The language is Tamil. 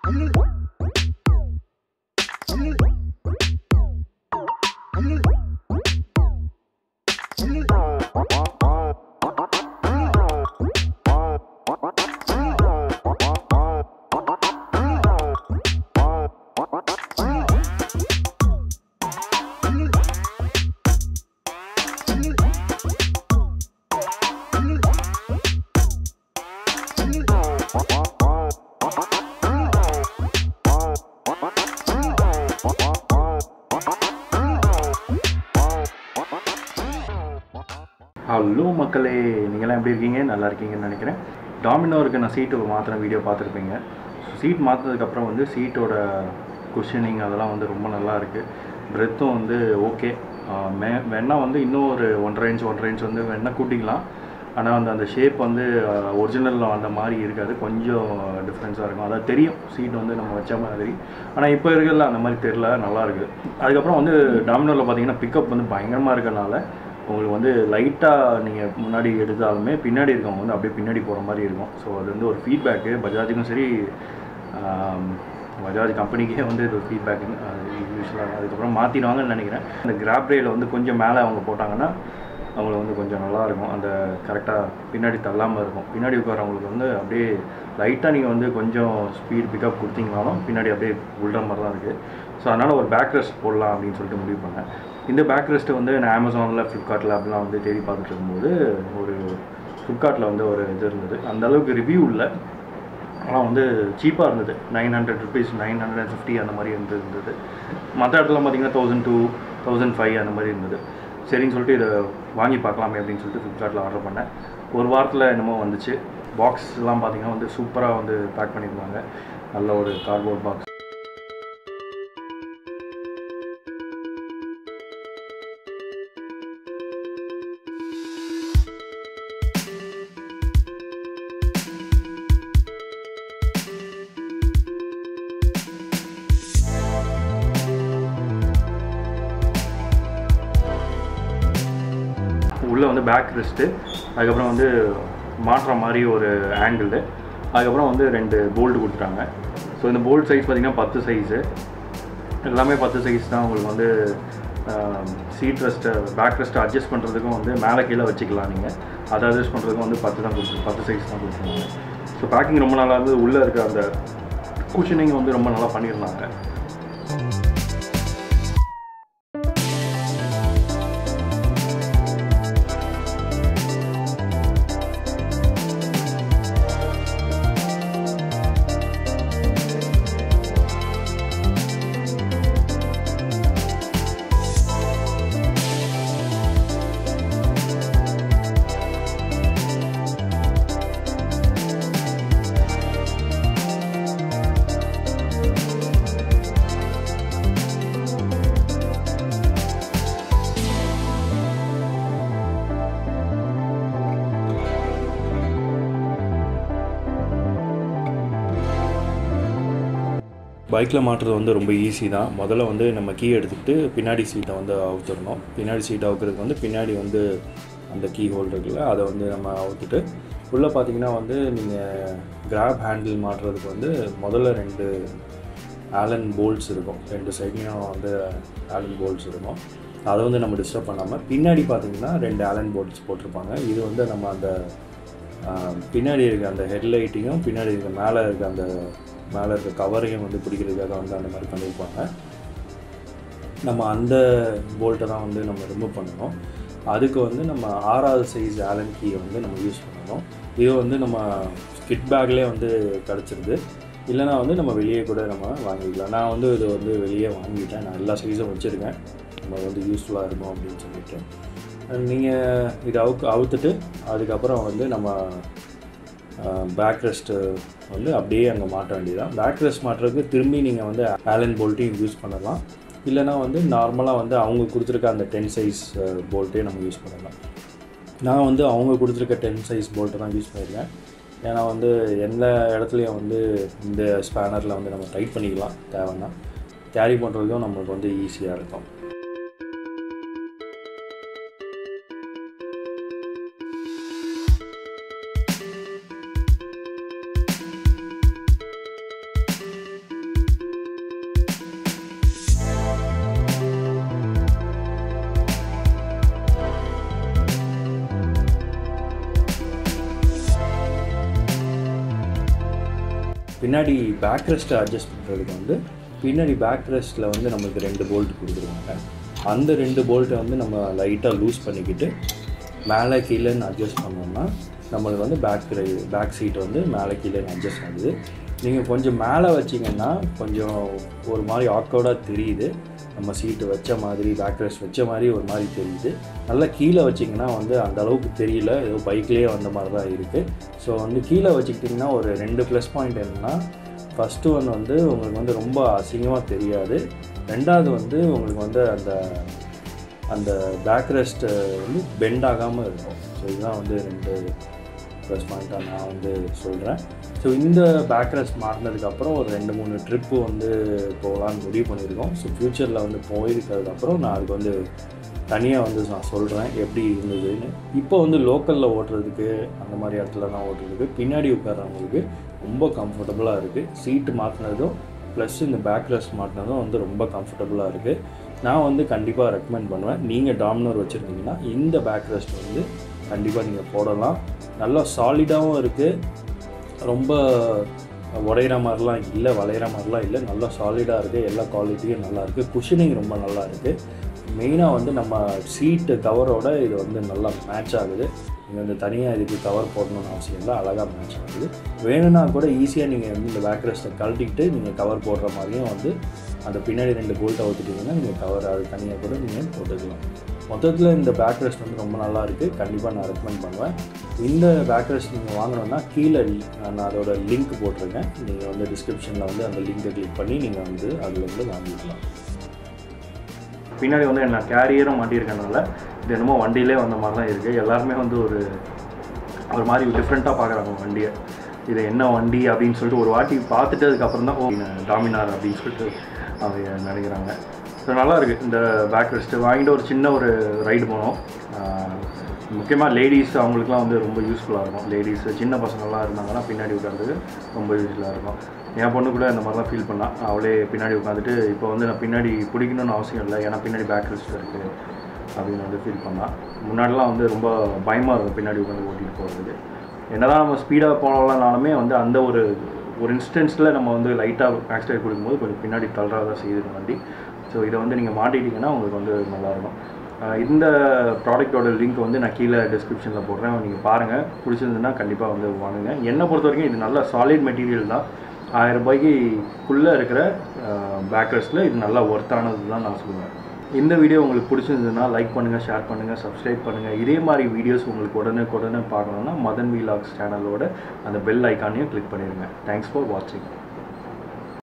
ஹலோ மக்களே நீங்களாம் எப்படி இருக்கீங்க நல்லா இருக்கீங்கன்னு நினைக்கிறேன் டாமினோருக்கு நான் சீட்டு மாற்றின வீடியோ பார்த்துருப்பீங்க சீட் மாற்றினதுக்கப்புறம் வந்து சீட்டோட குஷனிங் அதெல்லாம் வந்து ரொம்ப நல்லா இருக்குது பிரெத்தும் வந்து ஓகே மே வேணா வந்து இன்னும் ஒரு ஒன்றரை இன்ச் ஒன்றரை இன்ச் வந்து வேணால் கூட்டிக்கலாம் ஆனால் வந்து அந்த ஷேப் வந்து ஒரிஜினலில் அந்த மாதிரி இருக்காது கொஞ்சம் டிஃப்ரென்ஸாக இருக்கும் அதாவது தெரியும் சீட் வந்து நம்ம வச்ச மாதிரி ஆனால் இப்போ இருக்கிறதுல அந்த மாதிரி தெரில நல்லா இருக்கு அதுக்கப்புறம் வந்து டாமினோவில் பார்த்தீங்கன்னா பிக்கப் வந்து பயங்கரமாக இருக்கறனால உங்களுக்கு வந்து லைட்டாக நீங்கள் முன்னாடி எடுத்தாலுமே பின்னாடி இருக்கவங்க வந்து அப்படியே பின்னாடி போகிற மாதிரி இருக்கும் ஸோ அது வந்து ஒரு ஃபீட்பேக்கு பஜாஜுக்கும் சரி ஆம், பஜாஜ் கம்பெனிக்கே வந்து இது ஒரு ஃபீட்பேக்கு யூஸ்வலாக அதுக்கப்புறம் மாற்றிடுவாங்கன்னு நினைக்கிறேன் அந்த கிராப் ரேயில் வந்து கொஞ்சம் மேலே அவங்க போட்டாங்கன்னா அவங்களுக்கு வந்து கொஞ்சம் நல்லா இருக்கும் அந்த கரெக்டாக பின்னாடி தள்ளாமல் இருக்கும் பின்னாடி உட்காரவங்களுக்கு வந்து அப்படியே லைட்டாக நீங்கள் வந்து கொஞ்சம் ஸ்பீட் பிக்கப் கொடுத்தீங்கனாலும் பின்னாடி அப்படியே விழுற மாதிரி தான் இருக்குது ஸோ அதனால் ஒரு பேக் ரெஸ்ட் போடலாம் அப்படின்னு சொல்லிட்டு முடிவு பண்ணேன் இந்த பேக் ரெஸ்ட்டு வந்து நான் அமேசானில் ஃப்ளிப்கார்ட்டில் அப்படிலாம் வந்து தேடி பார்த்துட்டு இருக்கும்போது ஒரு ஃப்ளிப்கார்ட்டில் வந்து ஒரு இது இருந்தது அந்த அளவுக்கு ரிவ்யூ இல்லை ஆனால் வந்து சீப்பாக இருந்தது nine hundred rupees nine hundred and fifty அந்த மாதிரி இருந்து இருந்தது மற்ற இடத்துல பார்த்தீங்கன்னா தௌசண்ட் டூ தௌசண்ட் ஃபைவ் அந்த மாதிரி இருந்தது சரின்னு சொல்லிட்டு இதை வாங்கி பார்க்கலாமே அப்படின்னு சொல்லிட்டு ஃப்ளிப்கார்ட்டில் ஆர்டர் பண்ணேன் ஒரு வாரத்தில் என்னமோ வந்துச்சு பாக்ஸ்லாம் பார்த்தீங்கன்னா வந்து சூப்பராக வந்து பேக் பண்ணியிருந்தாங்க நல்ல ஒரு கார்ட்போர்ட் பாக்ஸ் உள்ளே வந்து பேக் ரெஸ்ட்டு அதுக்கப்புறம் வந்து மாட்டுற மாதிரி ஒரு ஆங்கிள் அதுக்கப்புறம் வந்து ரெண்டு போல்டு கொடுத்துட்டாங்க ஸோ இந்த போல்ட் சைஸ் பார்த்தீங்கன்னா பத்து சைஸு எல்லாமே பத்து சைஸ் தான் உங்களுக்கு வந்து சீட் ரெஸ்ட்டை பேக் ரெஸ்ட்டை அட்ஜஸ்ட் பண்ணுறதுக்கும் வந்து மேலே கீழே வச்சுக்கலாம் நீங்கள் அதை அட்ஜஸ்ட் பண்ணுறதுக்கும் வந்து பத்து தான் கொடுத்து பத்து சைஸ் தான் கொடுத்துருந்தாங்க ஸோ பேக்கிங் ரொம்ப நல்லா இருந்தது உள்ளே இருக்க அந்த குஷனிங் வந்து ரொம்ப நல்லா பண்ணியிருந்தாங்க பைக்கில் மாட்டுறது வந்து ரொம்ப ஈஸி தான் முதல்ல வந்து நம்ம கீ எடுத்துக்கிட்டு பின்னாடி சீட்டை வந்து அவுத்துடணும் பின்னாடி சீட்டை அவுக்கிறதுக்கு வந்து பின்னாடி வந்து அந்த கீ ஹோல்டர் இருக்குல்ல அதை வந்து நம்ம அவுத்துட்டு உள்ளே பார்த்தீங்கன்னா வந்து நீங்கள் கிராப் ஹேண்டில் மாட்டுறதுக்கு வந்து முதல்ல ரெண்டு ஆலன் போல்ட்ஸ் இருக்கும் ரெண்டு சைட்லேயும் வந்து ஆலன் போல்ட்ஸ் இருக்கும் அதை வந்து நம்ம டிஸ்டர்ப் பண்ணாமல் பின்னாடி பார்த்தீங்கன்னா ரெண்டு ஆலன் போல்ட்ஸ் போட்டிருப்பாங்க இது வந்து நம்ம அந்த ஆஹ், பின்னாடி இருக்க அந்த ஹெட்லைட்டையும் பின்னாடி இருக்க மேலே இருக்க அந்த மேலே இருக்க கவரையும் வந்து பிடிக்கிறதுக்காக வந்து அந்த மாதிரி பண்ணியிருப்பாங்க நம்ம அந்த போல்ட்டை தான் வந்து நம்ம ரிமூவ் பண்ணணும் அதுக்கு வந்து நம்ம ஆறாவது சைஸ் ஆலன் கீயை வந்து நம்ம யூஸ் பண்ணணும் இது வந்து நம்ம ஸ்கிட் பேக்லேயே வந்து கிடச்சிருது இல்லைனா வந்து நம்ம வெளியே கூட நம்ம வாங்கிக்கலாம் நான் வந்து இது வந்து வெளியே வாங்கிட்டேன் நான் எல்லா சைஸும் வச்சுருக்கேன் நம்ம வந்து யூஸ்ஃபுல்லாக இருக்கும் அப்படின்னு சொல்லிட்டு நீங்கள் இதை அவுக்கு அவுத்துட்டு அதுக்கப்புறம் வந்து நம்ம பேக் ரெஸ்ட்டு வந்து அப்படியே அங்கே மாட்ட வேண்டியதான் பேக் ரெஸ்ட் மாட்டுறதுக்கு திரும்பி நீங்கள் வந்து ஆலன் போல்ட்டையும் யூஸ் பண்ணலாம் இல்லைனா வந்து நார்மலாக வந்து அவங்க கொடுத்துருக்க அந்த டென் சைஸ் போல்ட்டே நம்ம யூஸ் பண்ணலாம் நான் வந்து அவங்க கொடுத்துருக்க டென் சைஸ் போல்ட்டை தான் யூஸ் பண்ணியிருக்கேன் ஏன்னா வந்து எந்த இடத்துலையும் வந்து இந்த ஸ்பேனரில் வந்து நம்ம டைட் பண்ணிக்கலாம் தேவைன்னா கேரி பண்ணுறதுக்கும் நம்மளுக்கு வந்து ஈஸியாக இருக்கும் பின்னாடி பேக் ரெஸ்ட்டை அட்ஜஸ்ட் பண்ணுறதுக்கு வந்து பின்னாடி பேக் ரெஸ்ட்டில் வந்து நம்மளுக்கு ரெண்டு போல்ட் கொடுத்துருவாங்க அந்த ரெண்டு போல்ட்டை வந்து நம்ம லைட்டாக லூஸ் பண்ணிக்கிட்டு மேலே கீழேன்னு அட்ஜஸ்ட் பண்ணோம்னா நம்மளுக்கு வந்து பேக் பேக் சீட் வந்து மேலே கீழேன்னு அட்ஜஸ்ட் ஆகுது நீங்கள் கொஞ்சம் மேலே வச்சிங்கன்னா கொஞ்சம் ஒரு மாதிரி ஆக்வர்டாக தெரியுது நம்ம சீட்டு வச்ச மாதிரி பேக் ரெஸ்ட் வச்ச மாதிரி ஒரு மாதிரி தெரியுது நல்லா கீழே வச்சிங்கன்னா வந்து அந்த அளவுக்கு தெரியல ஏதோ பைக்லேயே வந்த மாதிரி தான் இருக்குது ஸோ வந்து கீழே வச்சுக்கிட்டிங்கன்னா ஒரு ரெண்டு ப்ளஸ் பாயிண்ட் என்னென்னா ஃபஸ்ட்டு ஒன்று வந்து உங்களுக்கு வந்து ரொம்ப அசிங்கமாக தெரியாது ரெண்டாவது வந்து உங்களுக்கு வந்து அந்த அந்த பேக் ரெஸ்ட்டு வந்து பெண்ட் ஆகாமல் இருக்கும் ஸோ இதுதான் வந்து ரெண்டு ப்ளஸ் பாயிண்ட்டாக நான் வந்து சொல்கிறேன் ஸோ இந்த பேக் ரெஸ்ட் மாறினதுக்கப்புறம் ஒரு ரெண்டு மூணு ட்ரிப்பு வந்து போகலான்னு முடிவு பண்ணியிருக்கோம் ஸோ ஃப்யூச்சரில் வந்து போயிருக்கிறதுக்கப்புறம் நான் அதுக்கு வந்து தனியாக வந்து நான் சொல்கிறேன் எப்படி இருந்ததுன்னு இப்போ வந்து லோக்கலில் ஓட்டுறதுக்கு அந்த மாதிரி இடத்துலலாம் ஓட்டுறதுக்கு பின்னாடி உட்கார்றவங்களுக்கு ரொம்ப கம்ஃபர்டபுளாக இருக்குது சீட்டு மாற்றினதும் ப்ளஸ் இந்த பேக் ரெஸ்ட் மாட்டினதும் வந்து ரொம்ப கம்ஃபர்டபுளாக இருக்குது நான் வந்து கண்டிப்பாக ரெக்கமெண்ட் பண்ணுவேன் நீங்கள் டாமினர் வச்சுருந்தீங்கன்னா இந்த பேக் ரெஸ்ட் வந்து கண்டிப்பாக நீங்கள் போடலாம் நல்லா சாலிடாகவும் இருக்குது ரொம்ப உடையிற மாதிரிலாம் இல்லை வளையிற மாதிரிலாம் இல்லை நல்லா சாலிடாக இருக்குது எல்லா குவாலிட்டியும் நல்லா இருக்குது குஷனிங் ரொம்ப நல்லா இருக்குது மெயினாக வந்து நம்ம சீட்டு கவரோட இது வந்து நல்லா மேட்ச் ஆகுது நீங்கள் வந்து தனியாக இதுக்கு கவர் போடணும்னு அவசியம் இல்லை அழகாக மேட்ச் ஆகுது வேணும்னா கூட ஈஸியாக நீங்கள் வந்து இந்த பேக் ரெஸ்ட்டை கழட்டிக்கிட்டு நீங்கள் கவர் போடுற மாதிரியும் வந்து அந்த பின்னாடி ரெண்டு போல்ட்டை ஊற்றிட்டிங்கன்னா நீங்கள் கவர் அது தனியாக கூட நீங்கள் போட்டுக்கலாம் மொத்தத்தில் இந்த பேக் ரெஸ்ட் வந்து ரொம்ப நல்லா இருக்குது கண்டிப்பாக நான் ரெக்கமெண்ட் பண்ணுவேன் இந்த பேக் ரெஸ்ட் நீங்கள் வாங்கணும்னா கீழே நான் அதோட லிங்க் போட்டிருக்கேன் நீங்கள் வந்து டிஸ்கிரிப்ஷனில் வந்து அந்த லிங்கை கிளிக் பண்ணி நீங்கள் வந்து அதில் வந்து வாங்கிக்கலாம் பின்னாடி வந்து என்ன கேரியரும் மாட்டியிருக்கனால இது என்னமோ வண்டியிலே வந்த மாதிரி தான் இருக்குது எல்லாருமே வந்து ஒரு ஒரு மாதிரி டிஃப்ரெண்ட்டாக பார்க்குறாங்க வண்டியை இது என்ன வண்டி அப்படின்னு சொல்லிட்டு ஒரு வாட்டி பார்த்துட்டு அதுக்கப்புறம் தான் ஓ டாமினார் அப்படின்னு சொல்லிட்டு அவங்க நினைக்கிறாங்க ஸோ நல்லா இருக்குது இந்த பேக் ரெஸ்ட்டு வாங்கிட்டு ஒரு சின்ன ஒரு ரைடு போனோம் முக்கியமாக லேடிஸ் அவங்களுக்குலாம் வந்து ரொம்ப யூஸ்ஃபுல்லாக இருக்கும் லேடிஸ் சின்ன பசங்கள்லாம் இருந்தாங்கன்னா பின்னாடி உட்காந்துக்கு ரொம்ப யூஸ்ஃபுல்லாக இருக்கும் என் பொண்ணு கூட இந்த மாதிரிலாம் ஃபீல் பண்ணால் அவளே பின்னாடி உட்காந்துட்டு இப்போ வந்து நான் பின்னாடி பிடிக்கணும்னு அவசியம் இல்லை ஏன்னா பின்னாடி பேக் ரெஸ்ட் இருக்குது அப்படின்னு வந்து ஃபீல் பண்ணால் முன்னாடிலாம் வந்து ரொம்ப பயமாக இருக்கும் பின்னாடி உட்காந்து ஓட்டிகிட்டு போகிறதுக்கு என்னதான் நம்ம ஸ்பீடாக போனாலுமே வந்து அந்த ஒரு ஒரு இன்ஸ்டன்ஸில் நம்ம வந்து லைட்டாக ஆக்சிடென்ட் கொடுக்கும்போது கொஞ்சம் பின்னாடி தள்ளுறதா செய்யுது வண்டி ஸோ இதை வந்து நீங்கள் மாட்டிட்டீங்கன்னா உங்களுக்கு வந்து நல்லாயிருக்கும் இந்த ப்ராடக்ட்டோட லிங்க் வந்து நான் கீழே டிஸ்கிரிப்ஷனில் போடுறேன் நீங்கள் பாருங்கள் பிடிச்சிருந்துன்னா கண்டிப்பாக வந்து வாங்குங்க என்னை பொறுத்த வரைக்கும் இது நல்ல சாலிட் மெட்டீரியல் தான் ஆயிரம் ரூபாய்க்குள்ளே இருக்கிற பேக்கர்ஸில் இது நல்லா ஒர்த்தானது தான் நான் சொல்லுவேன் இந்த வீடியோ உங்களுக்கு பிடிச்சிருந்ததுன்னா லைக் பண்ணுங்கள் ஷேர் பண்ணுங்கள் சப்ஸ்கிரைப் பண்ணுங்கள் இதே மாதிரி வீடியோஸ் உங்களுக்கு உடனே உடனே பார்க்கணுன்னா மதன் வீலாக்ஸ் சேனலோட அந்த பெல் ஐக்கானையும் கிளிக் பண்ணிடுங்க தேங்க்ஸ் ஃபார் வாட்சிங்